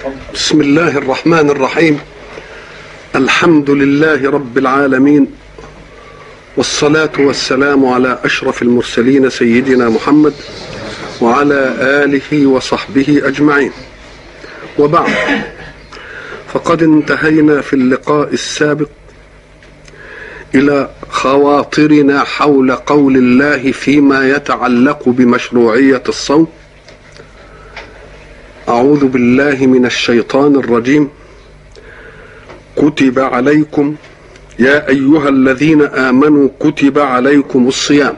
بسم الله الرحمن الرحيم الحمد لله رب العالمين والصلاة والسلام على أشرف المرسلين سيدنا محمد وعلى آله وصحبه أجمعين وبعد فقد انتهينا في اللقاء السابق إلى خواطرنا حول قول الله فيما يتعلق بمشروعية الصوم أعوذ بالله من الشيطان الرجيم كتب عليكم يا أيها الذين آمنوا كتب عليكم الصيام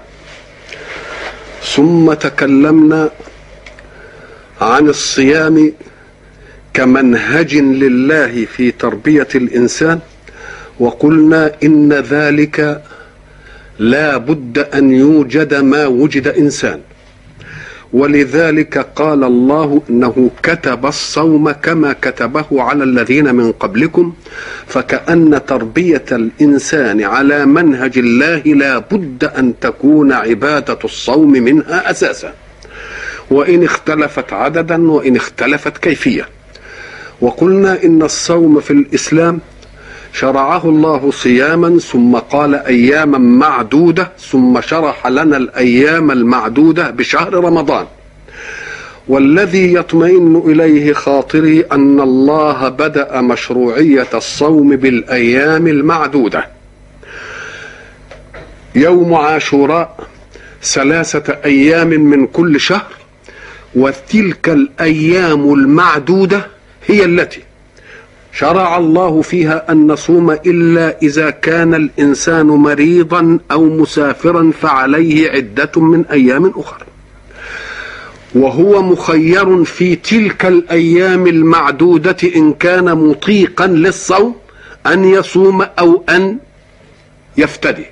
ثم تكلمنا عن الصيام كمنهج لله في تربية الإنسان وقلنا إن ذلك لا بد أن يوجد ما وجد إنسان ولذلك قال الله انه كتب الصوم كما كتبه على الذين من قبلكم فكأن تربية الإنسان على منهج الله لا بد أن تكون عبادة الصوم منها أساسا وإن اختلفت عددا وإن اختلفت كيفية وقلنا إن الصوم في الإسلام شرعه الله صياما ثم قال اياما معدوده ثم شرح لنا الايام المعدوده بشهر رمضان والذي يطمئن اليه خاطري ان الله بدا مشروعيه الصوم بالايام المعدوده يوم عاشوراء ثلاثه ايام من كل شهر وتلك الايام المعدوده هي التي شرع الله فيها ان نصوم الا اذا كان الانسان مريضا او مسافرا فعليه عده من ايام اخرى وهو مخير في تلك الايام المعدوده ان كان مطيقا للصوم ان يصوم او ان يفتدي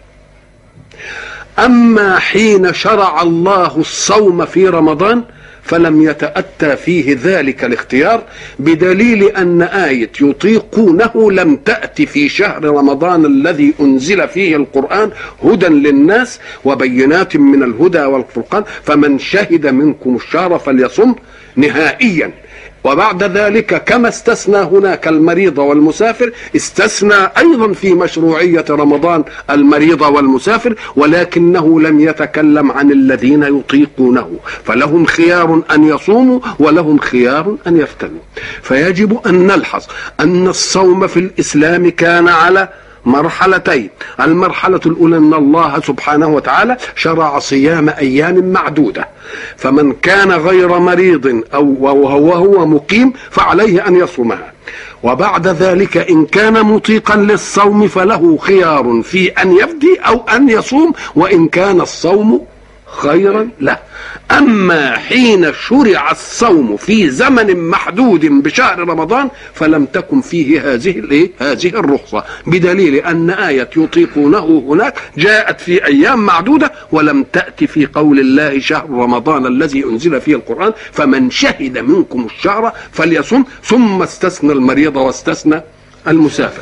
اما حين شرع الله الصوم في رمضان فلم يتأتى فيه ذلك الاختيار بدليل أن آية يطيقونه لم تأتي في شهر رمضان الذي أنزل فيه القرآن هدى للناس وبينات من الهدى والفرقان فمن شهد منكم الشهر فليصم نهائيا وبعد ذلك كما استثنى هناك المريض والمسافر استثنى ايضا في مشروعيه رمضان المريض والمسافر ولكنه لم يتكلم عن الذين يطيقونه فلهم خيار ان يصوموا ولهم خيار ان يفتنوا فيجب ان نلحظ ان الصوم في الاسلام كان على مرحلتين المرحلة الأولى أن الله سبحانه وتعالى شرع صيام أيام معدودة فمن كان غير مريض أو وهو مقيم فعليه أن يصومها وبعد ذلك إن كان مطيقا للصوم فله خيار في أن يفدي أو أن يصوم وإن كان الصوم خيرا له أما حين شرع الصوم في زمن محدود بشهر رمضان فلم تكن فيه هذه الايه؟ هذه الرخصة بدليل أن آية يطيقونه هناك جاءت في أيام معدودة ولم تأتي في قول الله شهر رمضان الذي أنزل فيه القرآن فمن شهد منكم الشهر فليصم ثم استثنى المريض واستثنى المسافر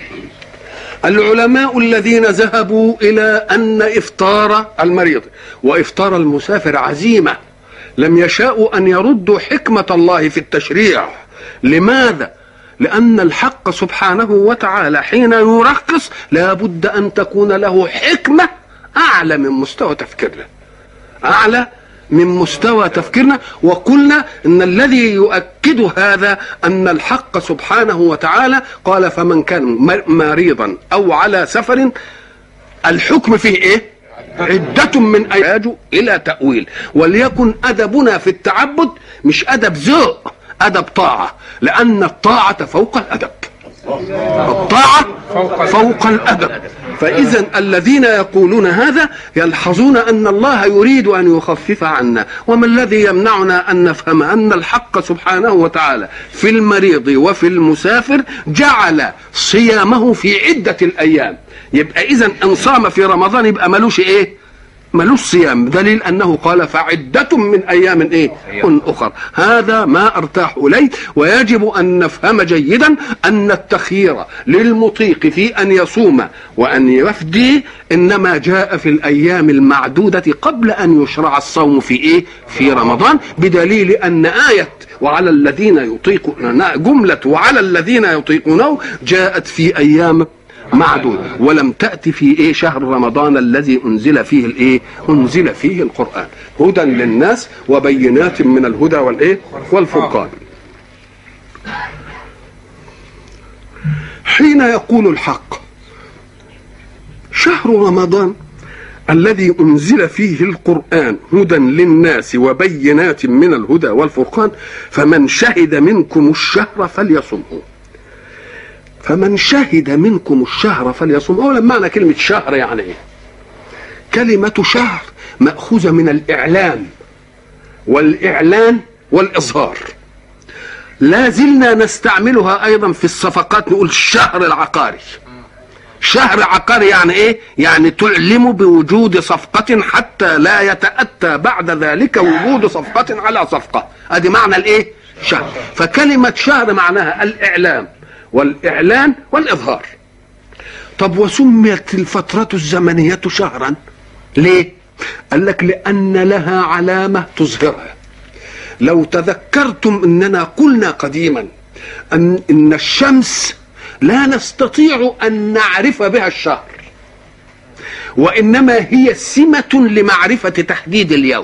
العلماء الذين ذهبوا الى ان افطار المريض وافطار المسافر عزيمه لم يشاءوا ان يردوا حكمه الله في التشريع لماذا لان الحق سبحانه وتعالى حين يرخص لا بد ان تكون له حكمه اعلى من مستوى تفكيرنا اعلى من مستوى تفكيرنا وقلنا ان الذي يؤكد هذا ان الحق سبحانه وتعالى قال فمن كان مريضا او على سفر الحكم فيه ايه عدة من أياج إلى تأويل وليكن أدبنا في التعبد مش أدب ذوق أدب طاعة لأن الطاعة فوق الأدب الطاعة فوق الأدب فإذا الذين يقولون هذا يلحظون أن الله يريد أن يخفف عنا وما الذي يمنعنا أن نفهم أن الحق سبحانه وتعالى في المريض وفي المسافر جعل صيامه في عدة الأيام يبقى إذا إن صام في رمضان يبقى ملوش إيه ملوش صيام دليل انه قال فعدة من ايام ايه اخر هذا ما ارتاح اليه ويجب ان نفهم جيدا ان التخيير للمطيق في ان يصوم وان يفدي انما جاء في الايام المعدودة قبل ان يشرع الصوم في ايه في رمضان بدليل ان آية وعلى الذين يطيقون جملة وعلى الذين يطيقونه جاءت في أيام معدود ولم تأتي في إيه شهر رمضان الذي أنزل فيه الإيه أنزل فيه القرآن هدى للناس وبينات من الهدى والإيه والفرقان حين يقول الحق شهر رمضان الذي انزل فيه القران هدى للناس وبينات من الهدى والفرقان فمن شهد منكم الشهر فليصمه فمن شهد منكم الشهر فليصمه اولا معنى كلمه شهر يعني ايه كلمه شهر ماخوذه من الاعلام والاعلان والاظهار لا زلنا نستعملها ايضا في الصفقات نقول الشهر العقاري شهر عقاري يعني ايه يعني تعلم بوجود صفقة حتى لا يتأتى بعد ذلك وجود صفقة على صفقة ادي معنى الايه شهر فكلمة شهر معناها الاعلام والاعلان والاظهار طب وسميت الفترة الزمنية شهرا ليه قال لك لان لها علامة تظهرها لو تذكرتم اننا قلنا قديما ان ان الشمس لا نستطيع ان نعرف بها الشهر وانما هي سمه لمعرفه تحديد اليوم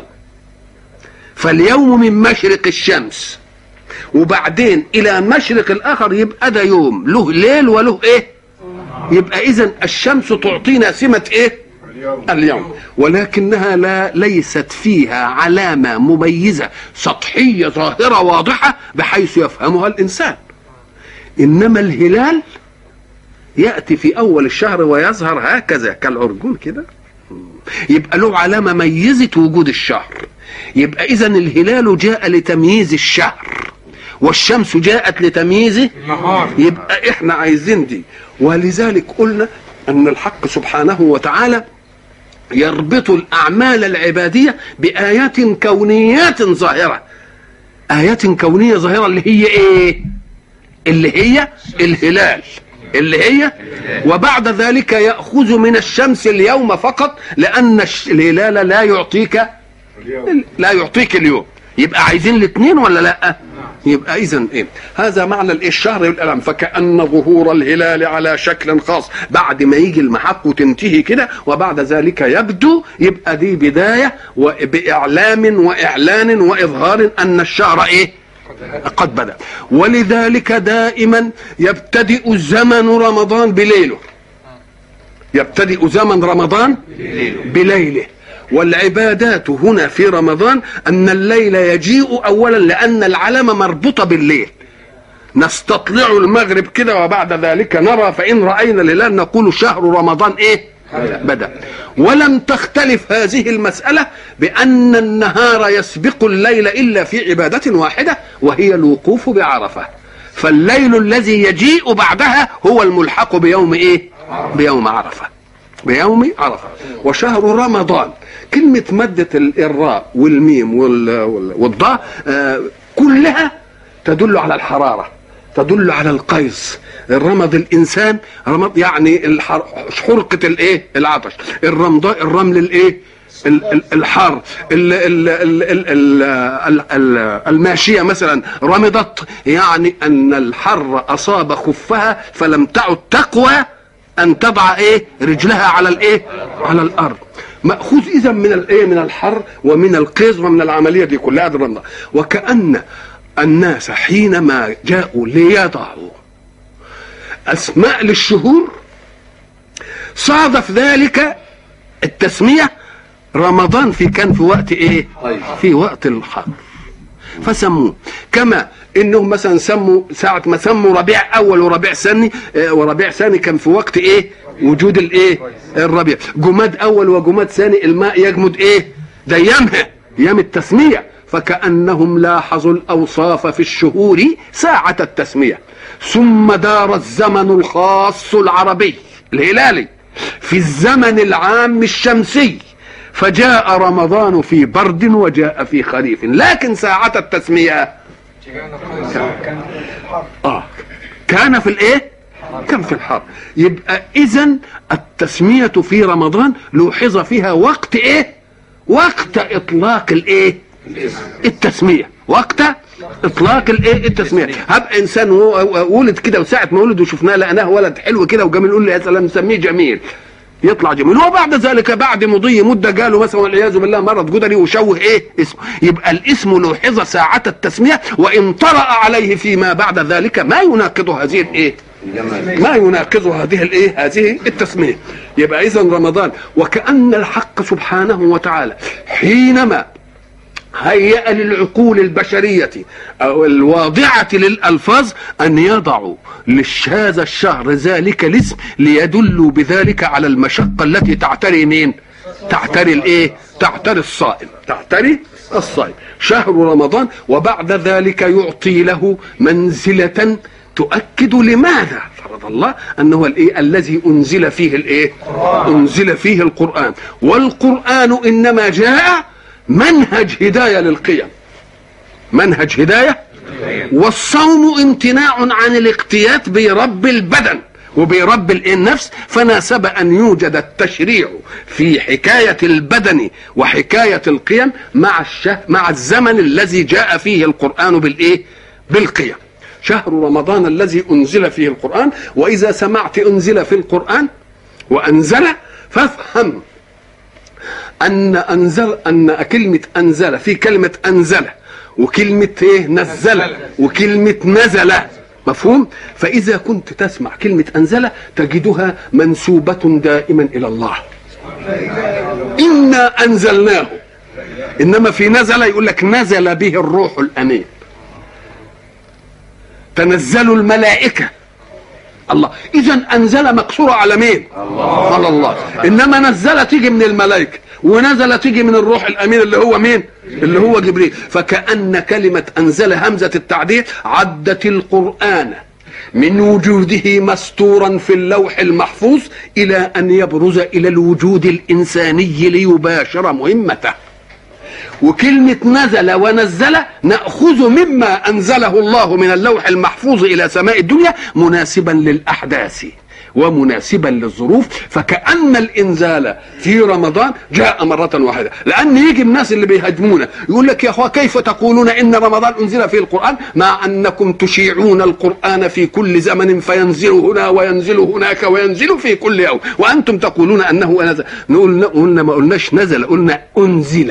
فاليوم من مشرق الشمس وبعدين الى مشرق الاخر يبقى ده يوم له ليل وله ايه يبقى اذا الشمس تعطينا سمه ايه اليوم ولكنها لا ليست فيها علامه مميزه سطحيه ظاهره واضحه بحيث يفهمها الانسان انما الهلال ياتي في اول الشهر ويظهر هكذا كالعرجون كده يبقى له علامه ميزت وجود الشهر يبقى اذا الهلال جاء لتمييز الشهر والشمس جاءت لتمييز النهار يبقى احنا عايزين دي ولذلك قلنا ان الحق سبحانه وتعالى يربط الاعمال العباديه بايات كونيات ظاهره ايات كونيه ظاهره اللي هي ايه اللي هي الهلال اللي هي وبعد ذلك ياخذ من الشمس اليوم فقط لان الش- الهلال لا يعطيك لا يعطيك اليوم يبقى عايزين الاثنين ولا لا يبقى اذا ايه هذا معنى الايه الشهر والالم فكان ظهور الهلال على شكل خاص بعد ما يجي المحق وتنتهي كده وبعد ذلك يبدو يبقى دي بدايه باعلام واعلان واظهار ان الشهر ايه قد بدا ولذلك دائما يبتدئ زمن رمضان بليله يبتدئ زمن رمضان بليله والعبادات هنا في رمضان ان الليل يجيء اولا لان العلامه مربوطه بالليل نستطلع المغرب كده وبعد ذلك نرى فان راينا الهلال نقول شهر رمضان ايه بدا ولم تختلف هذه المساله بان النهار يسبق الليل الا في عباده واحده وهي الوقوف بعرفه فالليل الذي يجيء بعدها هو الملحق بيوم ايه بيوم عرفه بيوم عرفه وشهر رمضان كلمه ماده ال- الراء والميم وال- وال- والضاء آه، كلها تدل على الحراره تدل على القيس الرمض الانسان رمض يعني الحر... حرقه الايه العطش الرمضاء الرمل الايه ال- ال- الحر ال- ال- ال- ال- ال- ال- ال- الماشيه مثلا رمضت يعني ان الحر اصاب خفها فلم تعد تقوى ان تضع ايه رجلها على الايه على الارض ماخوذ اذا من الايه من الحر ومن القيظ ومن العمليه دي كلها دي الرمضة وكان الناس حينما جاءوا ليضعوا اسماء للشهور صادف ذلك التسميه رمضان في كان في وقت ايه في وقت الحر فسموه كما انهم مثلا سموا ساعه ما سموا ربيع اول وربيع ثاني آه، وربيع ثاني كان في وقت ايه وجود الايه الربيع جماد اول وجماد ثاني الماء يجمد ايه ده ايامها ايام التسميه فكانهم لاحظوا الاوصاف في الشهور ساعه التسميه ثم دار الزمن الخاص العربي الهلالي في الزمن العام الشمسي فجاء رمضان في برد وجاء في خريف لكن ساعة التسمية كان آه كان في الايه كان في الحر يبقى اذا التسمية في رمضان لوحظ فيها وقت ايه وقت اطلاق الايه التسمية وقت اطلاق الايه التسميه هب انسان هو- ولد كده وساعه ما ولد وشفناه لقيناه ولد حلو كده وجميل نقول له يا سلام نسميه جميل يطلع جميل وبعد ذلك بعد مضي مده جاله مثلا والعياذ بالله مرض جدري وشوه ايه اسمه يبقى الاسم لوحظ ساعه التسميه وان طرا عليه فيما بعد ذلك ما يناقض هذه الايه ما يناقض هذه الايه هذه التسميه يبقى اذا رمضان وكان الحق سبحانه وتعالى حينما هيأ للعقول البشرية أو الواضعة للألفاظ أن يضعوا لهذا الشهر ذلك الاسم ليدلوا بذلك على المشقة التي تعتري مين؟ تعتري الايه؟ تعتري الصائم، تعتري الصائم، شهر رمضان وبعد ذلك يعطي له منزلة تؤكد لماذا فرض الله انه الايه الذي انزل فيه الايه انزل فيه القران والقران انما جاء منهج هدايه للقيم منهج هدايه والصوم امتناع عن الاقتيات برب البدن وبرب الإيه النفس فناسب ان يوجد التشريع في حكايه البدن وحكايه القيم مع الشه مع الزمن الذي جاء فيه القران بالايه بالقيم شهر رمضان الذي انزل فيه القران واذا سمعت انزل في القران وانزل فافهم ان انزل ان كلمه انزل في كلمه انزل وكلمه ايه نزل وكلمه نزل مفهوم فاذا كنت تسمع كلمه انزل تجدها منسوبه دائما الى الله انا انزلناه انما في نزل يقول لك نزل به الروح الامين تنزل الملائكه الله اذا انزل مقصوره على مين الله. على الله انما نزل تيجي من الملائكه ونزل تيجي من الروح الامين اللي هو مين اللي هو جبريل فكأن كلمة أنزل همزة التعديل عدت القرآن من وجوده مستورا في اللوح المحفوظ إلى أن يبرز إلى الوجود الإنساني ليباشر مهمته وكلمة نزل ونزل نأخذ مما أنزله الله من اللوح المحفوظ إلى سماء الدنيا مناسبا للأحداث ومناسبا للظروف فكأن الإنزال في رمضان جاء مرة واحدة لأن يجي الناس اللي بيهاجمونا يقول لك يا أخوة كيف تقولون إن رمضان أنزل فيه القرآن مع أنكم تشيعون القرآن في كل زمن فينزل هنا وينزل هناك وينزل في كل يوم وأنتم تقولون أنه نزل نقول قلنا ما قلناش نزل قلنا أنزل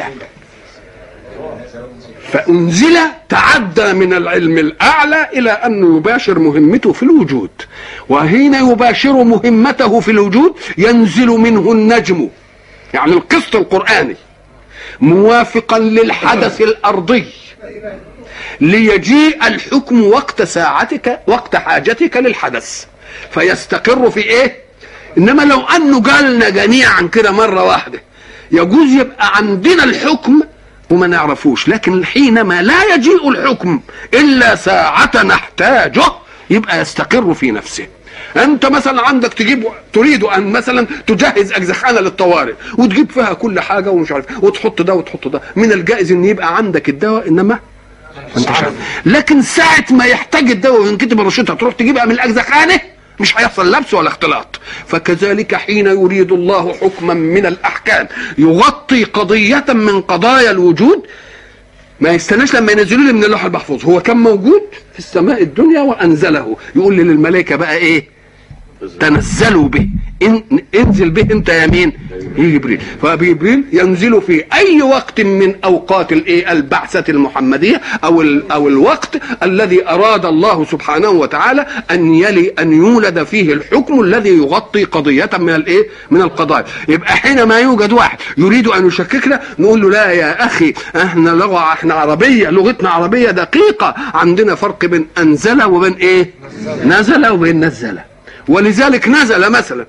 فأنزل تعدى من العلم الأعلى إلى أنه يباشر مهمته في الوجود وحين يباشر مهمته في الوجود ينزل منه النجم يعني القسط القرآني موافقا للحدث الأرضي ليجيء الحكم وقت ساعتك وقت حاجتك للحدث فيستقر في ايه انما لو انه قالنا جميعا كده مره واحده يجوز يبقى عندنا الحكم وما نعرفوش لكن حينما لا يجيء الحكم الا ساعة نحتاجه يبقى يستقر في نفسه انت مثلا عندك تجيب تريد ان مثلا تجهز اجزخانه للطوارئ وتجيب فيها كل حاجه ومش عارف وتحط ده وتحط ده من الجائز ان يبقى عندك الدواء انما انت عارف لكن ساعه ما يحتاج الدواء وينكتب الروشته تروح تجيبها من الاجزخانه مش هيحصل لبس ولا اختلاط فكذلك حين يريد الله حكما من الاحكام يغطي قضيه من قضايا الوجود ما يستناش لما ينزلوا لي من اللوح المحفوظ هو كان موجود في السماء الدنيا وانزله يقول للملائكه بقى ايه تنزلوا به إن انزل به انت يا مين يا جبريل فجبريل ينزل في اي وقت من اوقات الايه البعثه المحمديه او ال او الوقت الذي اراد الله سبحانه وتعالى ان يلي ان يولد فيه الحكم الذي يغطي قضيه من الايه من القضايا يبقى حينما يوجد واحد يريد ان يشككنا نقول له لا يا اخي احنا لغه احنا عربيه لغتنا عربيه دقيقه عندنا فرق بين انزل وبين ايه نزل وبين نزل ولذلك نزل مثلا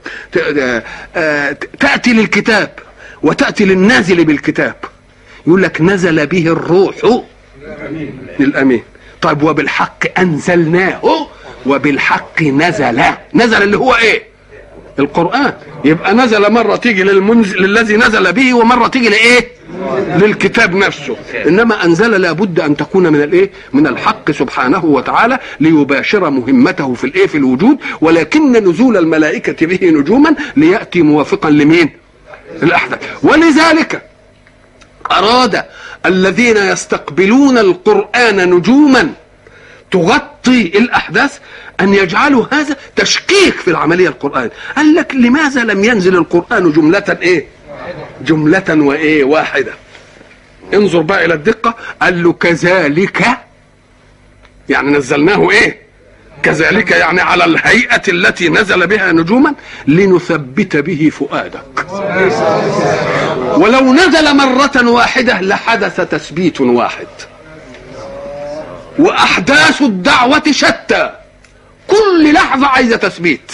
تأتي للكتاب وتأتي للنازل بالكتاب يقول لك نزل به الروح للأمين طيب وبالحق أنزلناه وبالحق نزل نزل اللي هو ايه القرآن يبقى نزل مرة تيجي للمنزل للذي نزل به ومرة تيجي لإيه للكتاب نفسه إنما أنزل لابد أن تكون من الإيه من الحق سبحانه وتعالى ليباشر مهمته في الإيه في الوجود ولكن نزول الملائكة به نجوما ليأتي موافقا لمين الأحداث ولذلك أراد الذين يستقبلون القرآن نجوما تغطي الأحداث أن يجعلوا هذا تشكيك في العملية القرآن قال لك لماذا لم ينزل القرآن جملة إيه جملة وإيه واحدة انظر بقى إلى الدقة قال له كذلك يعني نزلناه إيه كذلك يعني على الهيئة التي نزل بها نجوما لنثبت به فؤادك ولو نزل مرة واحدة لحدث تثبيت واحد وأحداث الدعوة شتى كل لحظة عايزة تثبيت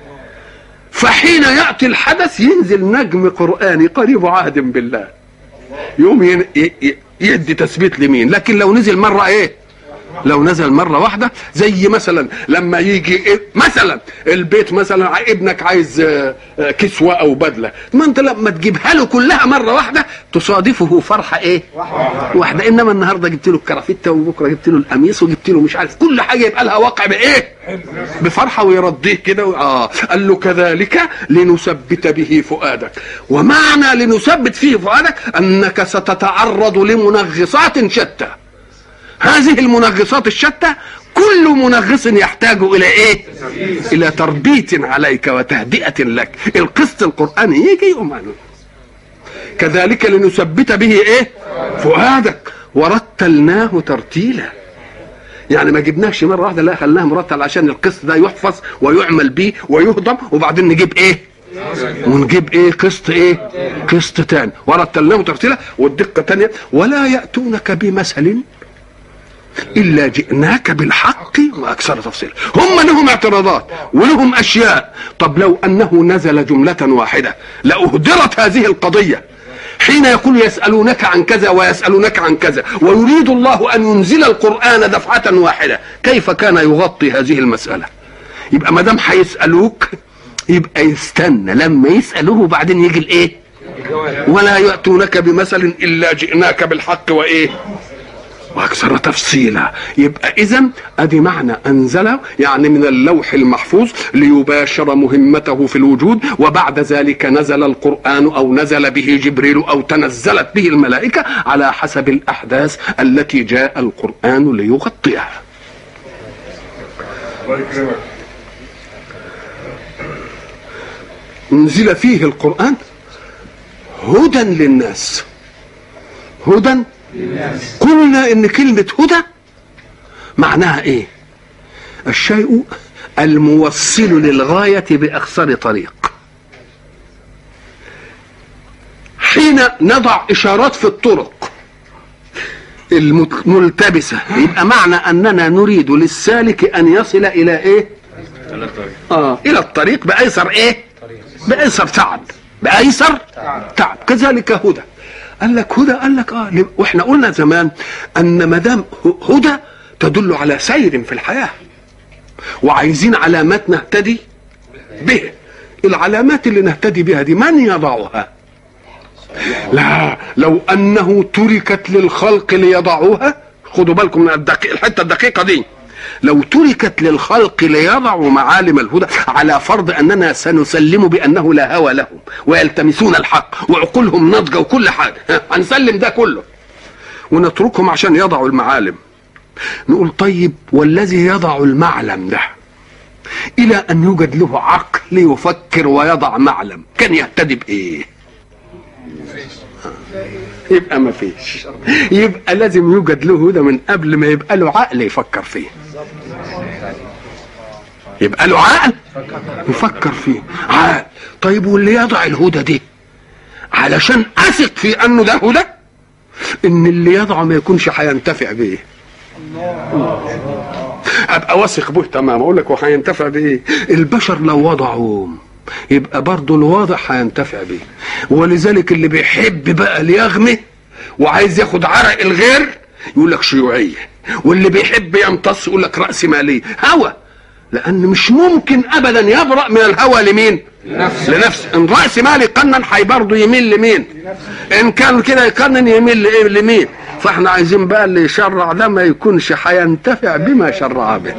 فحين يأتي الحدث ينزل نجم قرآني قريب عهد بالله يوم ين- ي- ي- يدي تثبيت لمين لكن لو نزل مرة ايه لو نزل مرة واحدة زي مثلا لما يجي إيه مثلا البيت مثلا ع- ابنك عايز آه، آه، كسوة أو بدلة ما أنت لما تجيبها له كلها مرة واحدة تصادفه فرحة إيه؟ واحدة إنما النهاردة جبت له الكرافتة وبكرة جبت له القميص وجبت له مش عارف كل حاجة يبقى لها واقع بإيه؟ بفرحة ويرضيه كده و- آه قال له كذلك لنثبت به فؤادك ومعنى لنثبت فيه فؤادك أنك ستتعرض لمنغصات شتى هذه المنغصات الشتى كل منغص يحتاج الى ايه الى تربيت عليك وتهدئه لك القسط القراني يجي يقوم عنه. كذلك لنثبت به ايه فؤادك ورتلناه ترتيلا يعني ما جبناهش مره واحده لا خلناه مرتل عشان القسط ده يحفظ ويعمل به ويهضم وبعدين نجيب ايه ونجيب ايه قسط ايه قسط تاني ورتلناه ترتيلا والدقه تانية ولا ياتونك بمثل الا جئناك بالحق واكثر تفصيلا هم لهم اعتراضات ولهم اشياء طب لو انه نزل جمله واحده لاهدرت هذه القضيه حين يقول يسالونك عن كذا ويسالونك عن كذا ويريد الله ان ينزل القران دفعه واحده كيف كان يغطي هذه المساله يبقى ما دام هيسالوك يبقى يستنى لما يسالوه وبعدين يجي الايه ولا ياتونك بمثل الا جئناك بالحق وايه واكثر تفصيلا يبقى اذا ادي معنى انزله يعني من اللوح المحفوظ ليباشر مهمته في الوجود وبعد ذلك نزل القران او نزل به جبريل او تنزلت به الملائكه على حسب الاحداث التي جاء القران ليغطيها الله يكرمك انزل فيه القران هدى للناس هدى قلنا ان كلمه هدى معناها ايه الشيء الموصل للغايه باقصر طريق حين نضع اشارات في الطرق الملتبسه يبقى معنى اننا نريد للسالك ان يصل الى ايه اه الى الطريق بايسر ايه بايسر تعب بايسر تعب كذلك هدى قال لك هدى قال لك اه لم- واحنا قلنا زمان ان ما دام ه- هدى تدل على سير في الحياه وعايزين علامات نهتدي به العلامات اللي نهتدي بها دي من يضعها لا لو انه تركت للخلق ليضعوها خدوا بالكم من الدقيق الحته الدقيقه دي لو تركت للخلق ليضعوا معالم الهدى على فرض اننا سنسلم بانه لا هوى لهم ويلتمسون الحق وعقولهم ناضجه وكل حاجه ها، هنسلم ده كله ونتركهم عشان يضعوا المعالم نقول طيب والذي يضع المعلم ده الى ان يوجد له عقل يفكر ويضع معلم كان يهتدي بايه يبقى ما فيش يبقى لازم يوجد له هدى من قبل ما يبقى له عقل يفكر فيه يبقى له عقل يفكر فيه عقل طيب واللي يضع الهدى دي علشان اثق في انه ده هدى ان اللي يضعه ما يكونش هينتفع بيه ابقى واثق به تمام اقول لك وهينتفع بايه البشر لو وضعوا يبقى برضه الواضع هينتفع بيه ولذلك اللي بيحب بقى ليغمي وعايز ياخد عرق الغير يقول لك شيوعيه واللي بيحب يمتص يقول لك راس ماليه هوى لان مش ممكن ابدا يبرا من الهوى لمين لنفسه لنفسه ان راس مالي قنن حي برضه يميل لمين ان كان كده يقنن يميل لإيه؟ لمين فاحنا عايزين بقى اللي يشرع ده ما يكونش هينتفع بما شرع به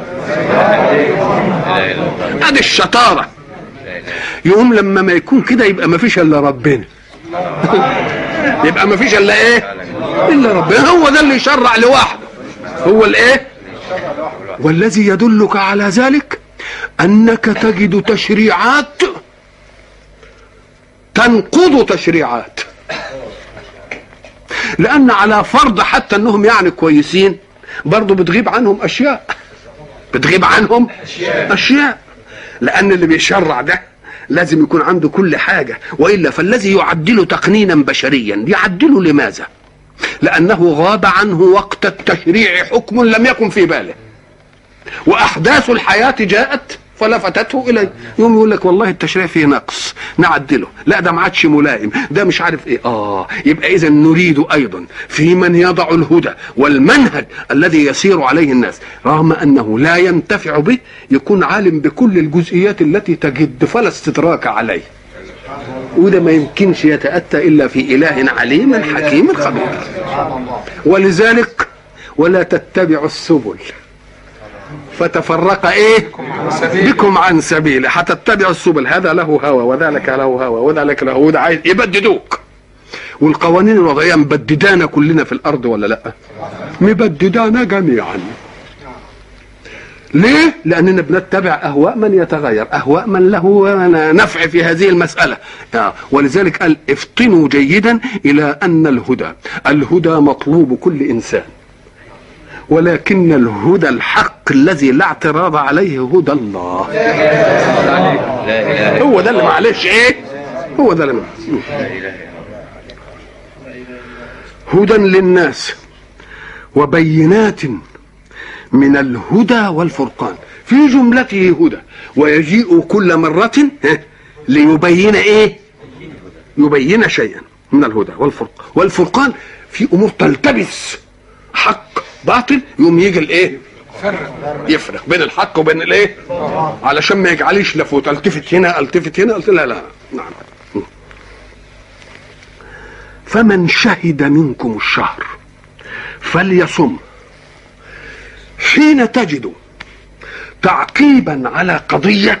ادي الشطاره يقوم لما ما يكون كده يبقى ما فيش الا ربنا يبقى ما فيش الا ايه الا ربنا هو ده اللي يشرع لوحده هو الايه والذي يدلك على ذلك انك تجد تشريعات تنقض تشريعات لان على فرض حتى انهم يعني كويسين برضه بتغيب عنهم اشياء بتغيب عنهم اشياء لان اللي بيشرع ده لازم يكون عنده كل حاجه والا فالذي يعدل تقنينا بشريا يعدله لماذا لانه غاب عنه وقت التشريع حكم لم يكن في باله واحداث الحياه جاءت فلفتته اليه يوم يقول لك والله التشريع فيه نقص نعدله لا ده ما عادش ملائم ده مش عارف ايه اه يبقى اذا نريد ايضا في من يضع الهدى والمنهج الذي يسير عليه الناس رغم انه لا ينتفع به يكون عالم بكل الجزئيات التي تجد فلا استدراك عليه وده ما يمكنش يتاتى الا في اله عليم حكيم خبير ولذلك ولا تتبعوا السبل فتفرق ايه بكم عن سبيله هتتبعوا السبل هذا له هوى وذلك له هوى وذلك له وده عايز يبددوك والقوانين الوضعيه مبددانا كلنا في الارض ولا لا مبددانا جميعا ليه؟ لأننا بنتبع أهواء من يتغير أهواء من له نفع في هذه المسألة آه، ولذلك قال افطنوا جيدا إلى أن الهدى الهدى مطلوب كل إنسان ولكن الهدى الحق الذي لا اعتراض عليه هدى الله هو ده اللي معلش ايه هو ده اللي هدى للناس وبينات من الهدى والفرقان في جملته هدى ويجيء كل مرة ليبين ايه يبين شيئا من الهدى والفرق والفرقان في امور تلتبس حق باطل يقوم يجي الايه يفرق بين الحق وبين الايه علشان ما يجعليش لفوت التفت هنا التفت هنا قلت لا لا نعم فمن شهد منكم الشهر فليصم حين تجد تعقيبا على قضيه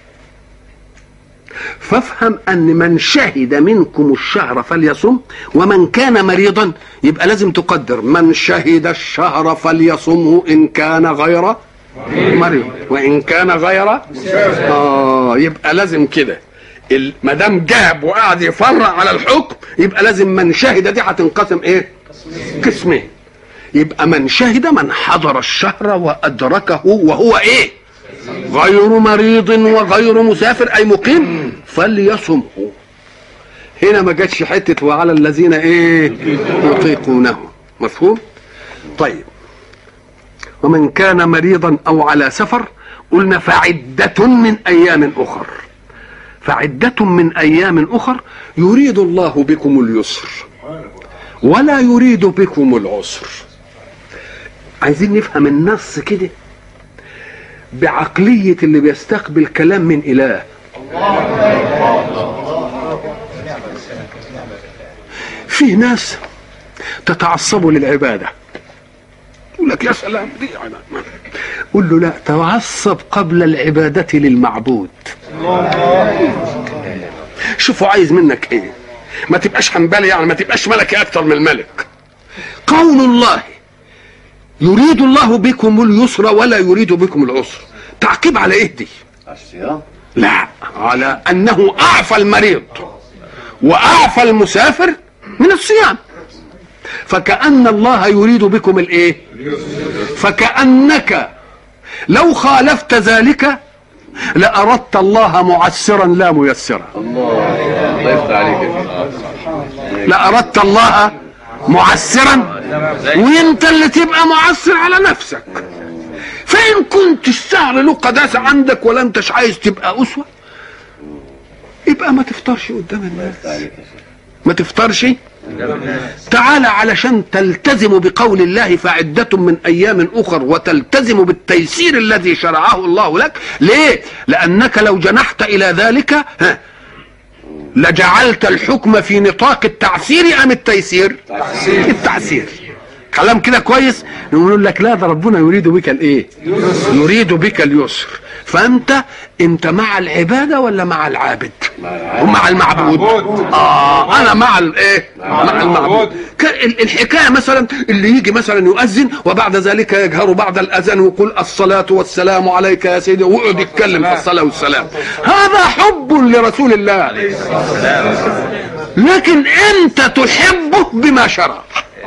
فافهم ان من شهد منكم الشهر فليصم ومن كان مريضا يبقى لازم تقدر من شهد الشهر فليصمه ان كان غير مريض وان كان غير اه يبقى لازم كده ما دام جاب وقعد يفرع على الحكم يبقى لازم من شهد دي هتنقسم ايه قسمين يبقى من شهد من حضر الشهر وادركه وهو ايه غير مريض وغير مسافر اي مقيم فليصمه هنا ما جاتش حته وعلى الذين ايه يطيقونه مفهوم طيب ومن كان مريضا او على سفر قلنا فعدة من ايام اخر فعدة من ايام اخر يريد الله بكم اليسر ولا يريد بكم العسر عايزين نفهم النص كده بعقلية اللي بيستقبل كلام من إله في ناس تتعصبوا للعبادة يقول لك يا سلام دي قول له لا تعصب قبل العبادة للمعبود شوفوا عايز منك ايه ما تبقاش حنبلي يعني ما تبقاش ملكي اكتر من الملك قول الله يريد الله بكم اليسر ولا يريد بكم العسر تعقيب على ايه دي الصيام لا على انه اعفى المريض واعفى المسافر من الصيام فكأن الله يريد بكم الايه فكأنك لو خالفت ذلك لأردت الله معسرا لا ميسرا الله يفتح عليك لأردت الله معسرا وانت اللي تبقى معسر على نفسك فان كنت السهر له قداسه عندك ولا انتش عايز تبقى اسوه يبقى ما تفطرش قدام الناس ما تفطرش تعال علشان تلتزم بقول الله فعدة من أيام أخر وتلتزم بالتيسير الذي شرعه الله لك ليه؟ لأنك لو جنحت إلى ذلك ها لجعلت الحكم في نطاق التعسير أم التيسير؟ تعسير. التعسير كلام كده كويس يقول لك لا ده ربنا يريد بك الايه يريد بك اليسر فانت انت مع العباده ولا مع العابد ومع المعبود اه انا مع الايه مع المعبود ك- ال- الحكايه مثلا اللي يجي مثلا يؤذن وبعد ذلك يجهر بعد الاذان ويقول الصلاه والسلام عليك يا سيدي ويقعد يتكلم في الصلاه والسلام هذا حب لرسول الله لكن انت تحبه بما شرع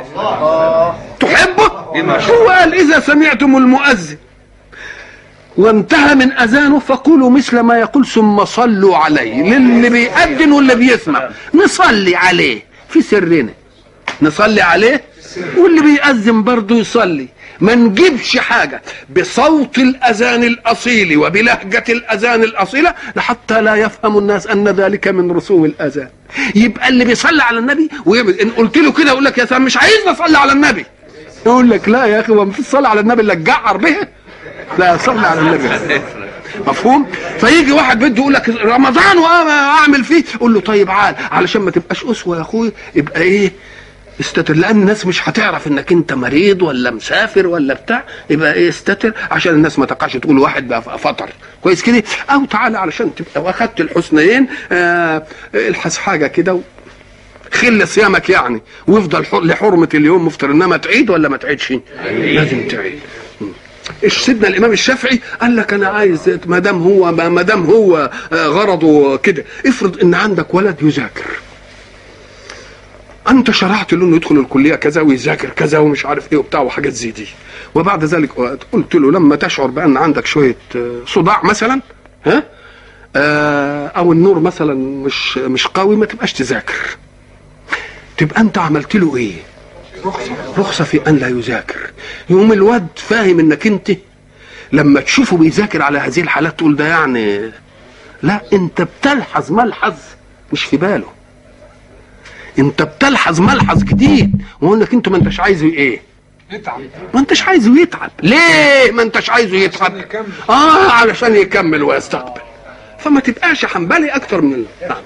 تحبه هو قال اذا سمعتم المؤذن وانتهى من اذانه فقولوا مثل ما يقول ثم صلوا عليه للي بيأذن واللي بيسمع نصلي عليه في سرنا نصلي عليه واللي بيأذن برضه يصلي ما نجيبش حاجة بصوت الأذان الأصيل وبلهجة الأذان الأصيلة لحتى لا يفهم الناس أن ذلك من رسوم الأذان يبقى اللي بيصلي على النبي ويعمل إن قلت له كده يقول لك يا سلام مش عايزني أصلي على النبي يقول لك لا يا أخي هو في الصلاة على النبي اللي تجعر بها لا صلي على النبي مفهوم فيجي واحد بده يقول لك رمضان واعمل فيه قول له طيب عال علشان ما تبقاش اسوه يا اخوي يبقى ايه استتر لان الناس مش هتعرف انك انت مريض ولا مسافر ولا بتاع يبقى ايه استتر عشان الناس ما تقعش تقول واحد بقى فطر كويس كده او تعالى علشان تبقى واخدت الحسنيين آه الحس حاجه كده و... خل صيامك يعني ويفضل حر- لحرمه اليوم مفطر انما تعيد ولا ما تعيدش لازم تعيد ايش سيدنا الامام الشافعي قال لك انا عايز ما دام هو ما دام هو آه، غرضه كده افرض ان عندك ولد يذاكر انت شرعت له انه يدخل الكليه كذا ويذاكر كذا ومش عارف ايه وبتاع وحاجات زي دي وبعد ذلك قلت له لما تشعر بان عندك شويه آه، صداع مثلا ها آه، او النور مثلا مش مش قوي ما تبقاش تذاكر تبقى انت عملت له ايه رخصه في ان لا يذاكر يقوم الواد فاهم انك انت لما تشوفه بيذاكر على هذه الحالات تقول ده يعني لا انت بتلحظ ملحظ مش في باله انت بتلحظ ملحظ جديد وهو انك انت ما انتش عايزه ايه يتعب ما انتش عايزه يتعب ليه ما انتش عايزه يتعب عشان يكمل. اه علشان يكمل ويستقبل فما تبقاش حنبلي اكتر من ال- نعم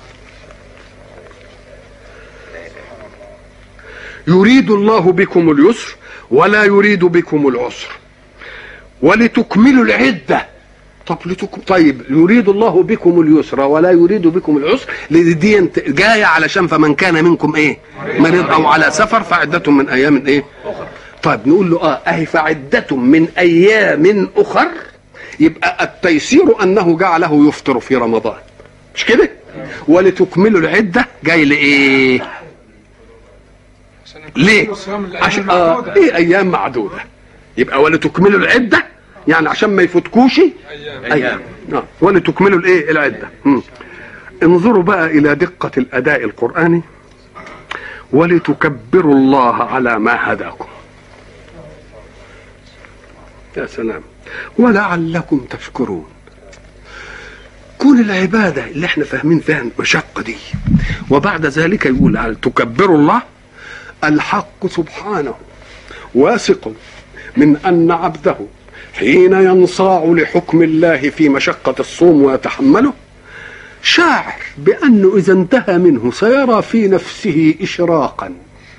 يريد الله بكم اليسر ولا يريد بكم العسر ولتكملوا العده طب لتكم طيب يريد الله بكم اليسر ولا يريد بكم العسر لأن دي انت- جايه علشان فمن كان منكم ايه مريض او على سفر فعده من ايام ايه طيب نقول له اه اهي فعده من ايام اخر يبقى التيسير انه جعله يفطر في رمضان مش كده ولتكملوا العده جاي لايه عشان يكون ليه صيام الأيام عشان آه المعدودة. ايه ايام معدوده يبقى ولتكملوا العده يعني عشان ما يفوتكوش أيام. ايام آه. ولتكملوا الايه العده مم. انظروا بقى الى دقه الاداء القراني ولتكبروا الله على ما هداكم يا سلام ولعلكم تشكرون كون العبادة اللي احنا فاهمين فيها المشقة دي وبعد ذلك يقول هل تكبروا الله الحق سبحانه واثق من أن عبده حين ينصاع لحكم الله في مشقة الصوم ويتحمله شاعر بأنه إذا انتهى منه سيرى في نفسه إشراقا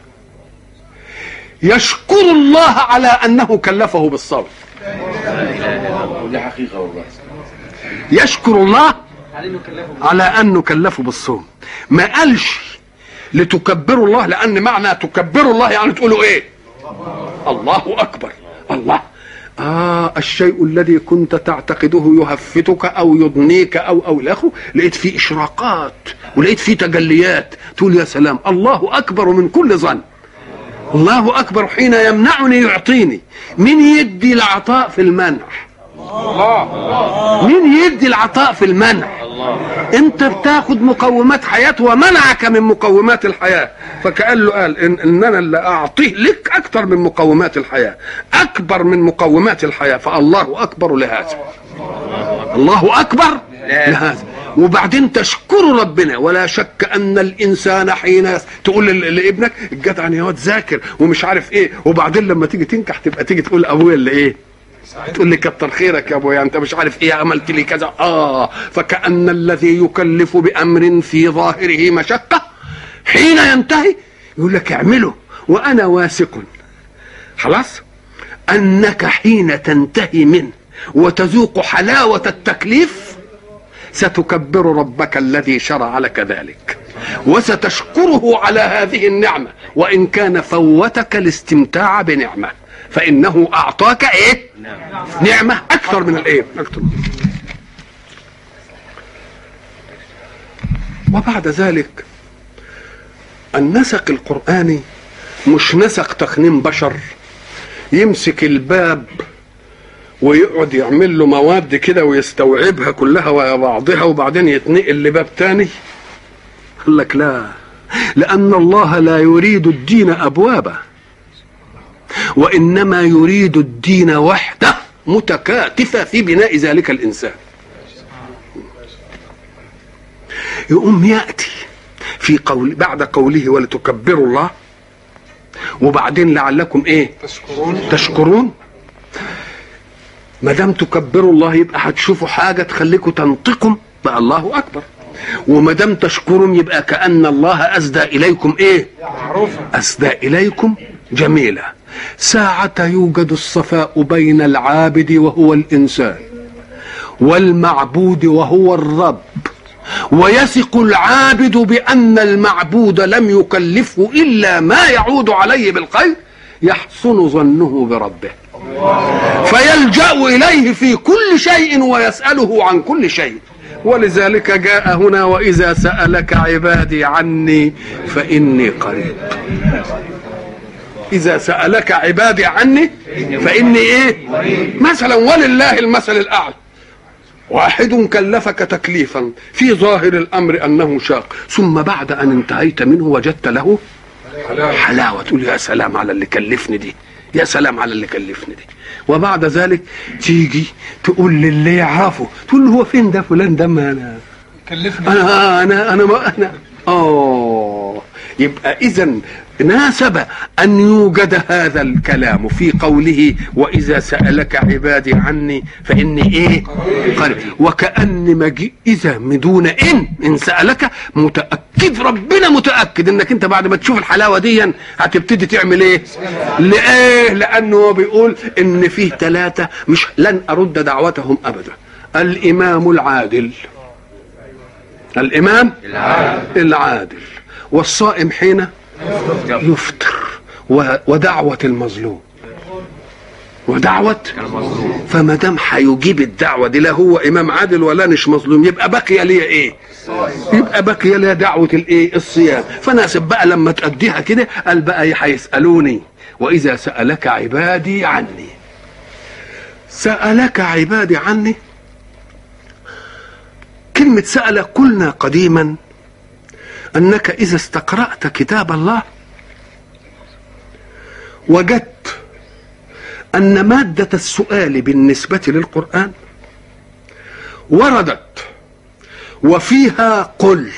يشكر الله على أنه كلفه بالصوم ودي حقيقة والله يشكر الله على انه كلفه بالصوم ما قالش لتكبروا الله لان معنى تكبروا الله يعني تقولوا ايه الله اكبر الله آه الشيء الذي كنت تعتقده يهفتك أو يضنيك أو أو إلى آخره لقيت فيه إشراقات ولقيت فيه تجليات تقول يا سلام الله أكبر من كل ظن الله أكبر حين يمنعني يعطيني مين يدي العطاء في المنع مين يدي العطاء في المنع انت بتاخد مقومات حياة ومنعك من مقومات الحياة فكأن له قال إن, ان انا اللي اعطيه لك اكتر من مقومات الحياة اكبر من مقومات الحياة فالله اكبر لهذا الله اكبر لهذا وبعدين تشكر ربنا ولا شك ان الانسان حين يس- تقول ل- لابنك الجدع يا واد ذاكر ومش عارف ايه وبعدين لما تيجي تنكح تبقى تيجي تقول ابويا اللي ايه تقول لي كتر خيرك يا ابويا انت مش عارف ايه عملت لي كذا اه فكأن الذي يكلف بامر في ظاهره مشقة حين ينتهي يقول لك اعمله وانا واثق خلاص انك حين تنتهي منه وتذوق حلاوه التكليف ستكبر ربك الذي شرع لك ذلك وستشكره على هذه النعمه وان كان فوتك الاستمتاع بنعمه فانه اعطاك ايه نعمه اكثر من الايه اكثر وبعد ذلك النسق القراني مش نسق تخنين بشر يمسك الباب ويقعد يعمل له مواد كده ويستوعبها كلها ويا بعضها وبعدين يتنقل لباب تاني قال لك لا لأن الله لا يريد الدين أبوابا وإنما يريد الدين وحده متكاتفة في بناء ذلك الإنسان يقوم يأتي في قول بعد قوله ولتكبروا الله وبعدين لعلكم ايه تشكرون تشكرون ما دام تكبروا الله يبقى هتشوفوا حاجه تخليكم تنطقوا بقى الله اكبر وما دام تشكروا يبقى كان الله اسدى اليكم ايه معروفة اسدى اليكم جميلا ساعه يوجد الصفاء بين العابد وهو الانسان والمعبود وهو الرب ويثق العابد بان المعبود لم يكلفه الا ما يعود عليه بالخير يحسن ظنه بربه فيلجا اليه في كل شيء ويساله عن كل شيء ولذلك جاء هنا واذا سالك عبادي عني فاني قريب اذا سالك عبادي عني فاني ايه مثلا ولله المثل الاعلى واحد كلفك تكليفا في ظاهر الامر انه شاق ثم بعد ان انتهيت منه وجدت له حلاوه تقول يا سلام على اللي كلفني دي يا سلام على اللي كلفني دي وبعد ذلك تيجي تقول للي يعرفه تقول له هو فين ده فلان ده ما انا كلفني انا انا انا ما انا اه يبقى اذا ناسب ان يوجد هذا الكلام في قوله واذا سالك عبادي عني فاني ايه قريب وكان مجيء اذا بدون ان ان سالك متاكد ربنا متاكد انك انت بعد ما تشوف الحلاوه دي هتبتدي تعمل ايه لايه لانه هو بيقول ان فيه ثلاثه مش لن ارد دعوتهم ابدا الامام العادل الامام العادل, العادل. والصائم حين يفطر و- ودعوة المظلوم ودعوة فما دام هيجيب الدعوة دي لا هو إمام عادل ولا مش مظلوم يبقى بقي لي إيه؟ يبقى بقي لي دعوة الإيه؟ الصيام فناسب بقى لما تأديها كده قال بقى هيسألوني وإذا سألك عبادي عني سألك عبادي عني كلمة سأل قلنا قديما أنك إذا استقرأت كتاب الله وجدت أن مادة السؤال بالنسبة للقرآن وردت وفيها قل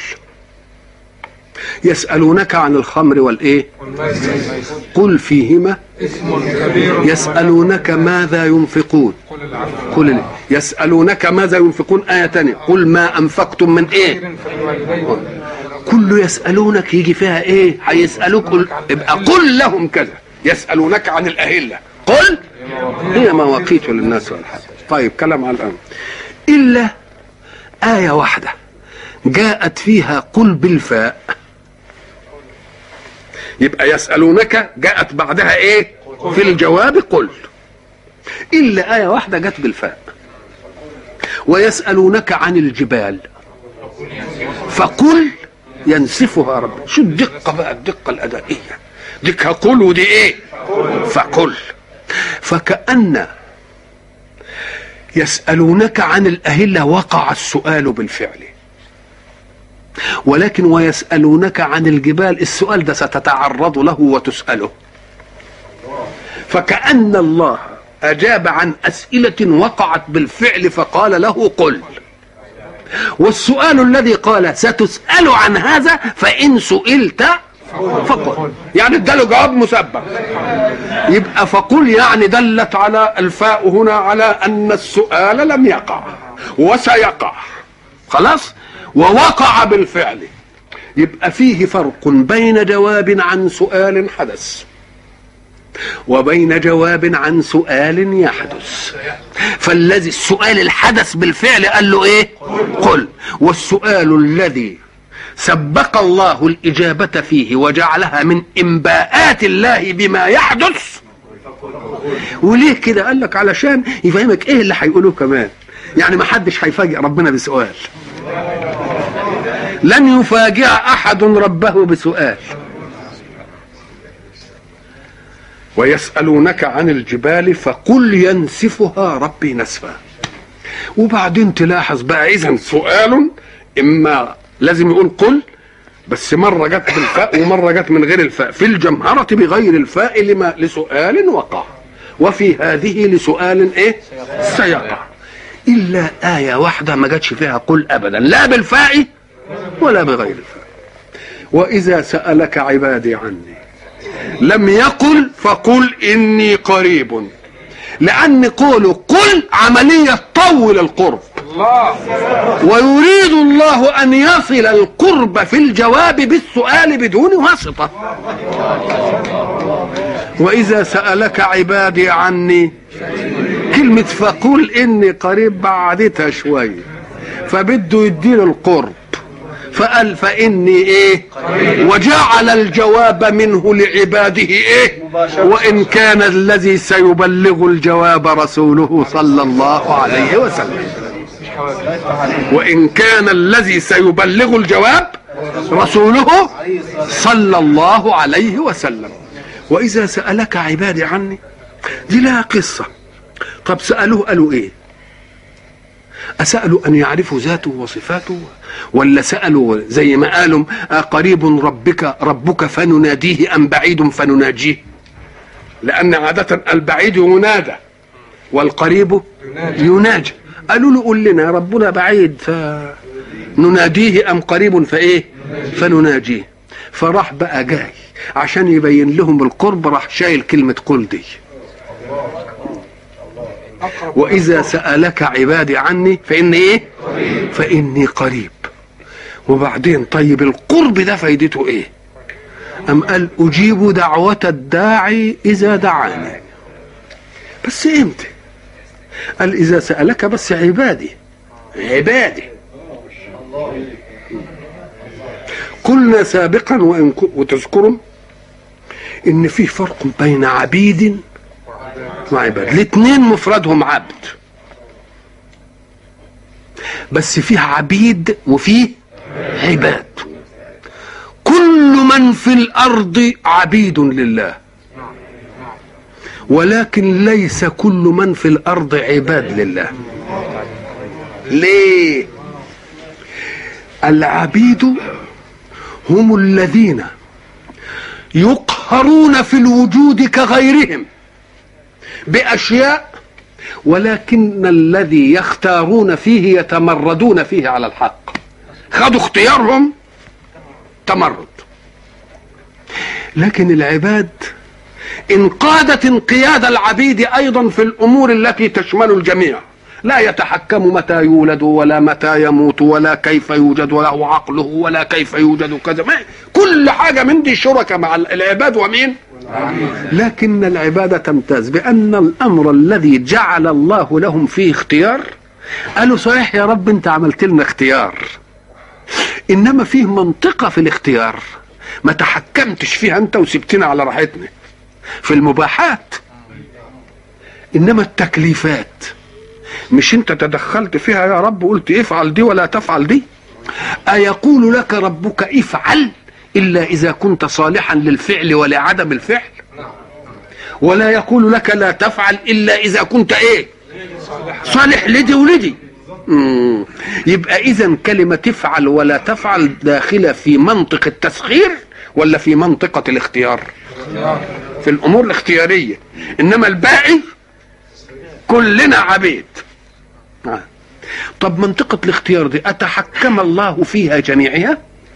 يسألونك عن الخمر والإيه قل فيهما اسم كبير يسألونك ماذا ينفقون قل العفو قل لي. يسألونك ماذا ينفقون آية تانية قل ما أنفقتم من إيه خير فللوالدين كل يسألونك يجي فيها ايه هيسألوك قل ابقى قل لهم كذا يسألونك عن الأهلة قل هي مواقيت للناس والحج طيب كلام على الآن إلا آية واحدة جاءت فيها قل بالفاء يبقى يسألونك جاءت بعدها ايه في الجواب قل إلا آية واحدة جت بالفاء ويسألونك عن الجبال فقل ينسفها رب شو الدقة بقى الدقة الأدائية ديك قل ودي ايه فقل فكأن يسألونك عن الأهلة وقع السؤال بالفعل ولكن ويسألونك عن الجبال السؤال ده ستتعرض له وتسأله فكأن الله أجاب عن أسئلة وقعت بالفعل فقال له قل والسؤال الذي قال ستسأل عن هذا فإن سئلت فقل يعني اداله جواب مسبب يبقى فقل يعني دلت على الفاء هنا على أن السؤال لم يقع وسيقع خلاص ووقع بالفعل يبقى فيه فرق بين جواب عن سؤال حدث وبين جواب عن سؤال يحدث فالذي السؤال الحدث بالفعل قال له ايه قل والسؤال الذي سبق الله الإجابة فيه وجعلها من إنباءات الله بما يحدث وليه كده قال لك علشان يفهمك ايه اللي هيقولوه كمان يعني ما حدش هيفاجئ ربنا بسؤال لن يفاجئ احد ربه بسؤال ويسألونك عن الجبال فقل ينسفها ربي نسفا وبعدين تلاحظ بقى اذا سؤال اما لازم يقول قل بس مرة جت بالفاء ومرة جت من غير الفاء في الجمهرة بغير الفاء لما لسؤال وقع وفي هذه لسؤال ايه سيقع إلا آية واحدة ما جاتش فيها قل أبدا لا بالفاء ولا بغير الفاء وإذا سألك عبادي عني لم يقل فقل إني قريب لأن قوله قل عملية طول القرب الله ويريد الله أن يصل القرب في الجواب بالسؤال بدون واسطة وإذا سألك عبادي عني كلمة فقل إني قريب بعدتها شوية فبده يديله القرب فقال فإني إيه وجعل الجواب منه لعباده إيه وإن كان الذي سيبلغ الجواب رسوله صلى الله عليه وسلم وإن كان الذي سيبلغ الجواب رسوله صلى الله عليه وسلم وإذا سألك عبادي عني دي لها قصة طب سألوه قالوا إيه أسألوا أن يعرفوا ذاته وصفاته ولا سألوا زي ما قالوا قريب ربك ربك فنناديه أم بعيد فنناجيه لأن عادة البعيد ينادى والقريب يناجى قالوا له قل لنا ربنا بعيد فنناديه أم قريب فإيه فنناجيه فراح بقى جاي عشان يبين لهم القرب راح شايل كلمة قل دي وإذا سألك عبادي عني فإني إيه فإني قريب وبعدين طيب القرب ده فايدته إيه أم قال أجيب دعوة الداعي إذا دعاني بس إمتى قال إذا سألك بس عبادي عبادي قلنا سابقا وإن ك- وتذكروا إن في فرق بين عبيد وعباد الاثنين مفردهم عبد بس فيه عبيد وفيه عباد كل من في الارض عبيد لله ولكن ليس كل من في الارض عباد لله ليه العبيد هم الذين يقهرون في الوجود كغيرهم باشياء ولكن الذي يختارون فيه يتمردون فيه على الحق خدوا اختيارهم تمرد لكن العباد انقادت انقياد العبيد ايضا في الامور التي تشمل الجميع لا يتحكم متى يولد ولا متى يموت ولا كيف يوجد وله عقله ولا كيف يوجد كذا ما كل حاجه من دي شركة مع العباد ومين لكن العبادة تمتاز بأن الأمر الذي جعل الله لهم فيه اختيار قالوا صحيح يا رب أنت عملت لنا اختيار إنما فيه منطقة في الاختيار ما تحكمتش فيها أنت وسبتنا على راحتنا في المباحات إنما التكليفات مش أنت تدخلت فيها يا رب وقلت افعل دي ولا تفعل دي أيقول لك ربك افعل إلا إذا كنت صالحا للفعل ولعدم الفعل ولا يقول لك لا تفعل إلا إذا كنت إيه صالح لدي ولدي مم. يبقى إذا كلمة تفعل ولا تفعل داخلة في منطق التسخير ولا في منطقة الاختيار في الأمور الاختيارية إنما الباقي كلنا عبيد آه. طب منطقة الاختيار دي أتحكم الله فيها جميعها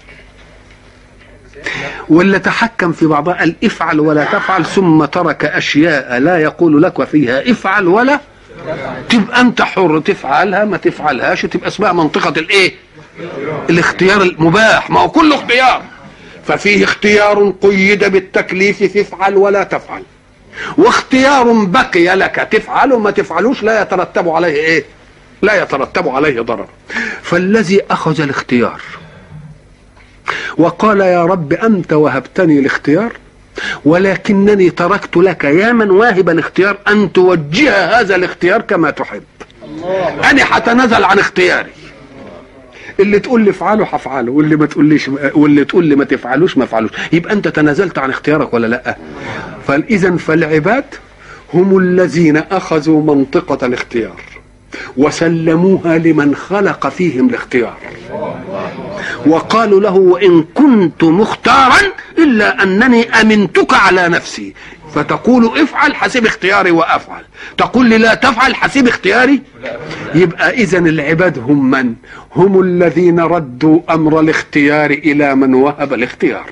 ولا تحكم في بعضها قال افعل ولا تفعل ثم ترك أشياء لا يقول لك فيها افعل ولا تبقى أنت حر تفعلها ما تفعلهاش تبقى اسمها منطقة الإيه الاختيار المباح ما هو كله اختيار ففيه اختيار قيد بالتكليف تفعل ولا تفعل واختيار بقي لك تفعله ما تفعلوش لا يترتب عليه ايه لا يترتب عليه ضرر فالذي اخذ الاختيار وقال يا رب انت وهبتني الاختيار ولكنني تركت لك يا من واهب الاختيار ان توجه هذا الاختيار كما تحب انا هتنازل عن اختياري اللي تقول لي افعله هفعله واللي ما تقوليش واللي تقول لي ما تفعلوش ما افعلوش يبقى انت تنازلت عن اختيارك ولا لا فاذا فالعباد هم الذين اخذوا منطقه الاختيار وسلموها لمن خلق فيهم الاختيار وقالوا له وان كنت مختارا الا انني امنتك على نفسي فتقول افعل حسب اختياري وافعل تقول لي لا تفعل حسب اختياري يبقى اذا العباد هم من هم الذين ردوا امر الاختيار الى من وهب الاختيار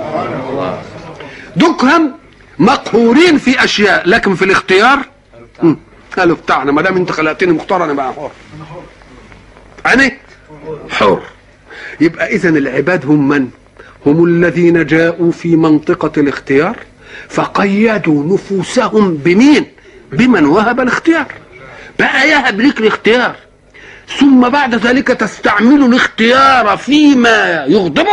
دكهم مقهورين في اشياء لكن في الاختيار مم. قالوا بتاعنا ما دام انت خلقتني مختار انا بقى حر انا حر يبقى اذا العباد هم من هم الذين جاءوا في منطقة الاختيار فقيدوا نفوسهم بمين بمن وهب الاختيار بقى يهب لك الاختيار ثم بعد ذلك تستعمل الاختيار فيما يغضبه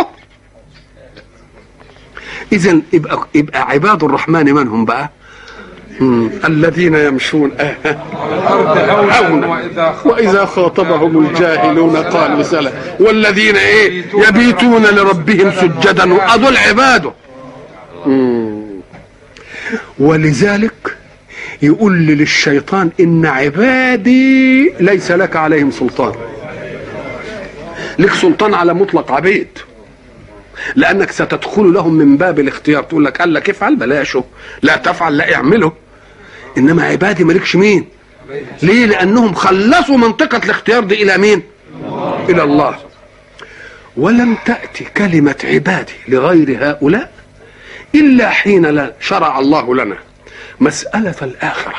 اذا يبقى يبقى عباد الرحمن من هم بقى مم. الذين يمشون الارض هونا واذا واذا خاطبهم الجاهلون قالوا سلام والذين ايه يبيتون لربهم سجدا وأدول عباده مم. ولذلك يقول للشيطان ان عبادي ليس لك عليهم سلطان لك سلطان على مطلق عبيد لانك ستدخل لهم من باب الاختيار تقول لك قال لك افعل بلاشه لا تفعل لا اعمله انما عبادي مالكش مين ليه لانهم خلصوا منطقه الاختيار دي الى مين الى الله ولم تاتي كلمه عبادي لغير هؤلاء الا حين لا شرع الله لنا مساله الاخره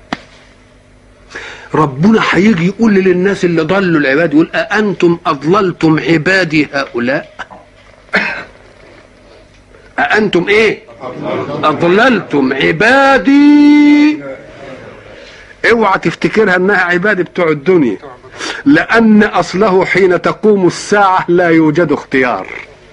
ربنا هيجي يقول للناس اللي ضلوا العباد يقول أأنتم أضللتم عبادي هؤلاء أأنتم إيه أضللتم عبادي اوعى تفتكرها انها عبادي بتوع الدنيا لان اصله حين تقوم الساعه لا يوجد اختيار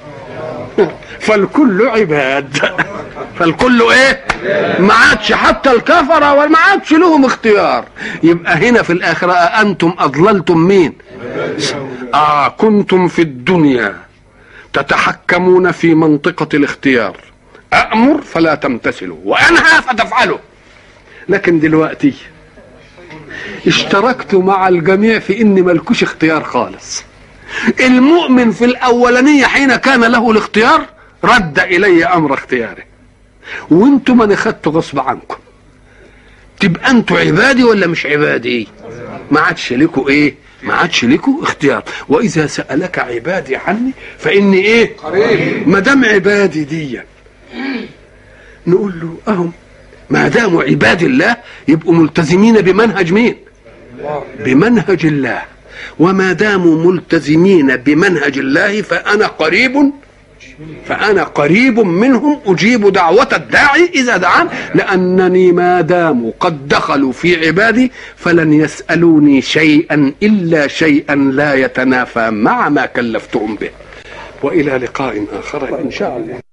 فالكل عباد فالكل ايه ما عادش حتى الكفره وما عادش لهم اختيار يبقى هنا في الاخره انتم اضللتم مين اه كنتم في الدنيا تتحكمون في منطقه الاختيار امر فلا تمتثلوا وانهى فتفعلوا لكن دلوقتي اشتركت مع الجميع في ان ملكوش اختيار خالص المؤمن في الاولانيه حين كان له الاختيار رد الي امر اختياره وانتم من اخدتوا غصب عنكم تبقى انتوا عبادي ولا مش عبادي ما عادش لكم ايه ما عادش لكم اختيار واذا سالك عبادي عني فاني ايه قريب ما دام عبادي دي نقول له اهم ما داموا عباد الله يبقوا ملتزمين بمنهج مين بمنهج الله وما داموا ملتزمين بمنهج الله فانا قريب فانا قريب منهم اجيب دعوه الداعي اذا دعان لانني ما داموا قد دخلوا في عبادي فلن يسالوني شيئا الا شيئا لا يتنافى مع ما كلفتهم به والى لقاء اخر ان شاء الله